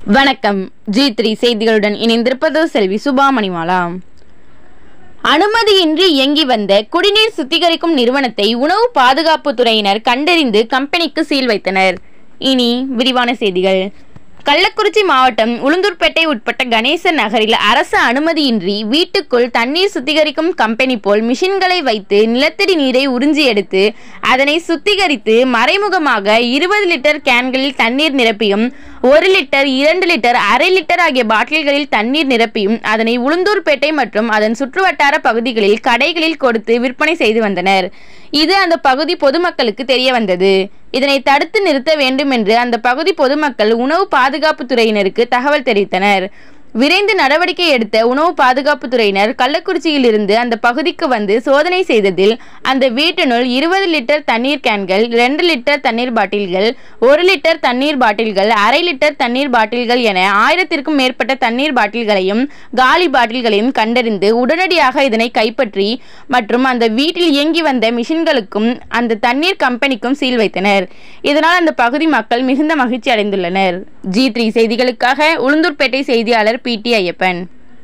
வணக்கம் G three செய்திகளுடன் இணைந்திருப்பது செல்வி சுபா மணிமாலா அனுமதியின்றி இயங்கி வந்த குடிநீர் சுத்திகரிக்கும் நிறுவனத்தை உணவு பாதுகாப்பு துறையினர் கண்டறிந்து கம்பெனிக்கு சீல் வைத்தனர் இனி விரிவான செய்திகள் கள்ளக்குறிச்சி மாவட்டம் உளுந்தூர்பேட்டை உட்பட்ட கணேசன் நகரில் அரசு அனுமதியின்றி வீட்டுக்குள் தண்ணீர் சுத்திகரிக்கும் கம்பெனி போல் மிஷின்களை வைத்து நிலத்தடி நீரை உறிஞ்சி எடுத்து அதனை சுத்திகரித்து மறைமுகமாக இருபது லிட்டர் கேன்களில் தண்ணீர் நிரப்பியும் ஒரு லிட்டர் இரண்டு லிட்டர் அரை லிட்டர் ஆகிய பாட்டில்களில் தண்ணீர் நிரப்பியும் அதனை உளுந்தூர்பேட்டை மற்றும் அதன் சுற்றுவட்டார பகுதிகளில் கடைகளில் கொடுத்து விற்பனை செய்து வந்தனர் இது அந்த பகுதி பொதுமக்களுக்கு தெரிய வந்தது இதனை தடுத்து நிறுத்த வேண்டும் என்று அந்த பகுதி பொதுமக்கள் உணவு பாதுகாப்பு துறையினருக்கு தகவல் தெரிவித்தனர் விரைந்து நடவடிக்கை எடுத்த உணவு பாதுகாப்பு துறையினர் கள்ளக்குறிச்சியில் இருந்து அந்த பகுதிக்கு வந்து சோதனை செய்ததில் அந்த வீட்டினுள் இருபது லிட்டர் தண்ணீர் கேன்கள் ரெண்டு லிட்டர் தண்ணீர் பாட்டில்கள் ஒரு லிட்டர் தண்ணீர் பாட்டில்கள் அரை லிட்டர் தண்ணீர் பாட்டில்கள் என ஆயிரத்திற்கும் மேற்பட்ட தண்ணீர் பாட்டில்களையும் காலி பாட்டில்களையும் கண்டறிந்து உடனடியாக இதனை கைப்பற்றி மற்றும் அந்த வீட்டில் இயங்கி வந்த மிஷின்களுக்கும் அந்த தண்ணீர் கம்பெனிக்கும் சீல் வைத்தனர் இதனால் அந்த பகுதி மக்கள் மிகுந்த மகிழ்ச்சி அடைந்துள்ளனர் ஜி த்ரீ செய்திகளுக்காக உளுந்தூர்பேட்டை செய்தியாளர் பி டி ஐயப்பன்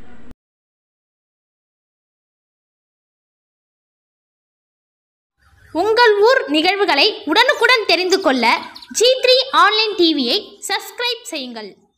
உங்கள் ஊர் நிகழ்வுகளை உடனுக்குடன் தெரிந்து கொள்ள ஜி த்ரீ ஆன்லைன் டிவியை சப்ஸ்கிரைப் செய்யுங்கள்